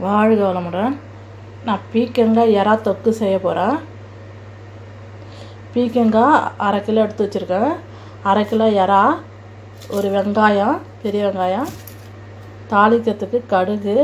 வாழ்க வளமுடன் நான் பீக்கங்காய் எறா தொக்கு செய்ய போகிறேன் பீக்கங்காய் அரை கிலோ எடுத்து வச்சுருக்கேன் அரை கிலோ எறா ஒரு வெங்காயம் பெரிய வெங்காயம் தாளிக்கிறதுக்கு கடுகு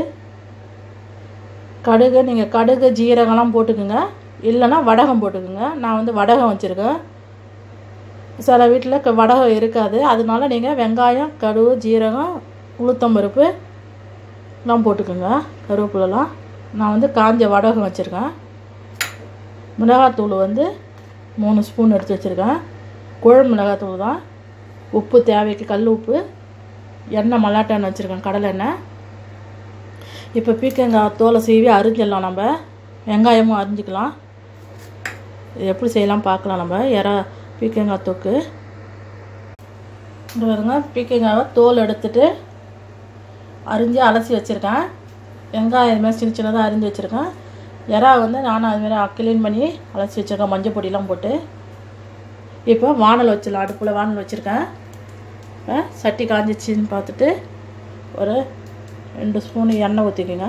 கடுகு நீங்கள் கடுகு ஜீரகம்லாம் போட்டுக்குங்க இல்லைன்னா வடகம் போட்டுக்குங்க நான் வந்து வடகம் வச்சுருக்கேன் சில வீட்டில் க வடகம் இருக்காது அதனால நீங்கள் வெங்காயம் கடுகு ஜீரகம் உளுத்தம்பருப்பு எல்லாம் போட்டுக்கோங்க கருவேப்பிலலாம் நான் வந்து காஞ்ச வடகம் வச்சுருக்கேன் மிளகாத்தூள் வந்து மூணு ஸ்பூன் எடுத்து வச்சுருக்கேன் குழம்பு மிளகாத்தூள் தான் உப்பு தேவைக்கு கல் உப்பு எண்ணெய் மல்லாட்டெண்ணெய் வச்சுருக்கேன் கடலை எண்ணெய் இப்போ பீக்கங்காய் தோலை சீவி அரிஞ்சிடலாம் நம்ம வெங்காயமும் அரிஞ்சிக்கலாம் இது எப்படி செய்யலாம் பார்க்கலாம் நம்ம எறா பீக்கங்காய் தொக்கு இங்க பாருங்க பீக்கங்காவை தோல் எடுத்துட்டு அரிஞ்சு அலசி வச்சுருக்கேன் வெங்காயம் இதுமாதிரி சின்ன சின்னதாக அரிஞ்சு வச்சுருக்கேன் எறா வந்து நானும் அதுமாரி க்ளீன் பண்ணி அலசி வச்சுருக்கேன் மஞ்சள் பொடியெலாம் போட்டு இப்போ வானல் வச்சிடலாம் அடுப்பில் வானல் வச்சுருக்கேன் இப்போ சட்டி காஞ்சிச்சின்னு பார்த்துட்டு ஒரு ரெண்டு ஸ்பூன் எண்ணெய் ஊற்றிக்கோங்க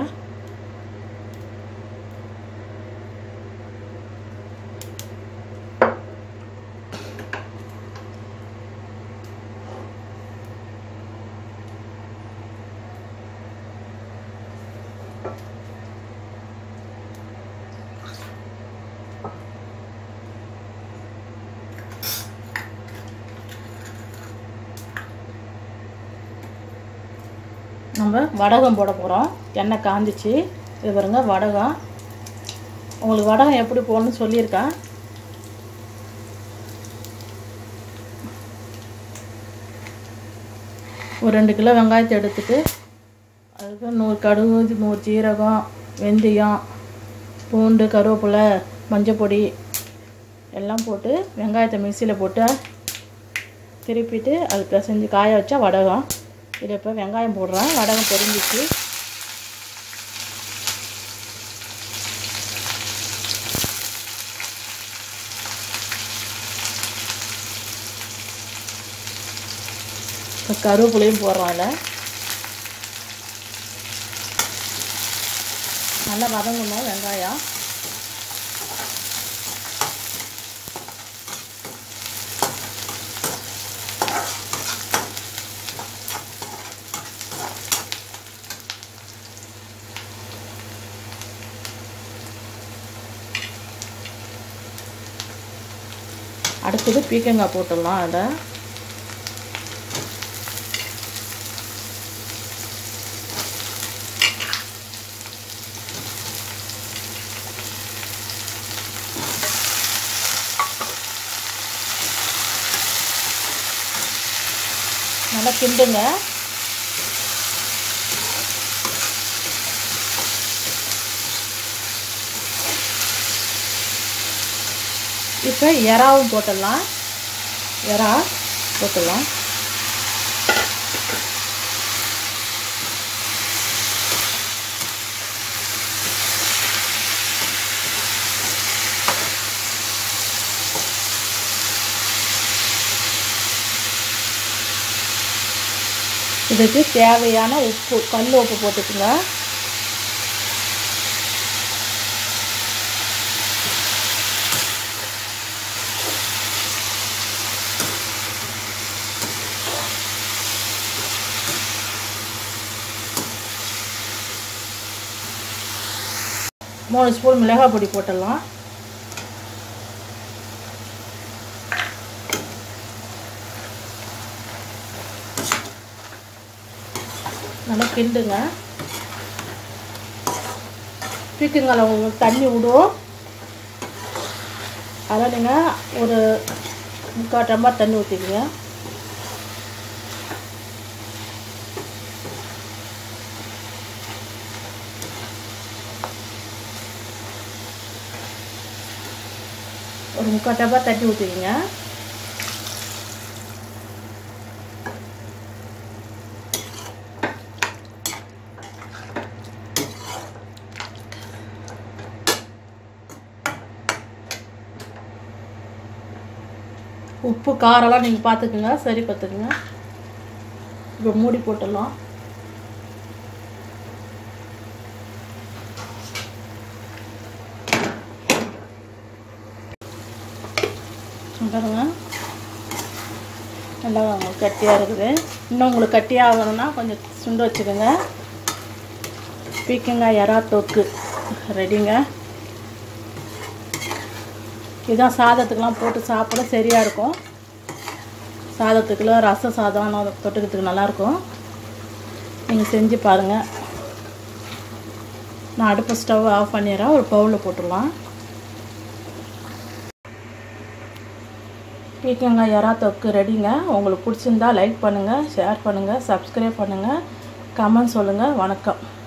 நம்ம வடகம் போட போகிறோம் எண்ணெய் காஞ்சிச்சு இது பாருங்க வடகம் உங்களுக்கு வடகம் எப்படி போடணும்னு சொல்லியிருக்கேன் ஒரு ரெண்டு கிலோ வெங்காயத்தை எடுத்துட்டு அதுக்கு நூறு கடுகு நூறு ஜீரகம் வெந்தயம் பூண்டு கருவேப்பிலை மஞ்சள் பொடி எல்லாம் போட்டு வெங்காயத்தை மிக்சியில் போட்டு திருப்பிட்டு அது பிசைஞ்சு காய வச்சா வடகம் இது இப்போ வெங்காயம் போடுறேன் வடகம் பொரிஞ்சிச்சு இப்போ கருவேப்பிலையும் போடுறோம் அதில் நல்லா வதங்கணும் வெங்காயம் அடுத்தது பீக்கங்காய் போட்டுடலாம் அதில் நல்லா கிண்டுங்க இப்போ எறாவும் போட்டுடலாம் எறா போட்டுடலாம் இதுக்கு தேவையான உப்பு கல் உப்பு போட்டுக்கோங்க மூணு ஸ்பூன் மிளகாய் பொடி போட்டுடலாம் நல்லா கிண்டுங்க பீக்கங்கால உங்களுக்கு தண்ணி விடும் அதில் நீங்கள் ஒரு முக்கால் டம்ளர் தண்ணி ஊற்றிக்கங்க ஒரு முக்கால் டம்ளர் தண்ணி ஊற்றிக்கிங்க உப்பு காரெல்லாம் நீங்கள் பார்த்துக்குங்க சரி பார்த்துக்குங்க இப்போ மூடி போட்டுடலாம் பாருங்க நல்லா கட்டியாக இருக்குது இன்னும் உங்களுக்கு கட்டியாக ஆகணும்னா கொஞ்சம் சுண்டு வச்சுக்கோங்க பீக்கங்காய் எறா தொக்கு ரெடிங்க இதுதான் சாதத்துக்கெலாம் போட்டு சாப்பிட சரியாக இருக்கும் சாதத்துக்குலாம் ரச சாதம் தொட்டுக்கிறதுக்கு நல்லாயிருக்கும் நீங்கள் செஞ்சு பாருங்கள் நான் அடுப்பு ஸ்டவ் ஆஃப் பண்ணிடுறேன் ஒரு பவுலில் போட்டுடலாம் பீக்கங்காய் எறா தொக்கு ரெடிங்க உங்களுக்கு பிடிச்சிருந்தா லைக் பண்ணுங்கள் ஷேர் பண்ணுங்கள் சப்ஸ்கிரைப் பண்ணுங்கள் கமெண்ட் சொல்லுங்கள் வணக்கம்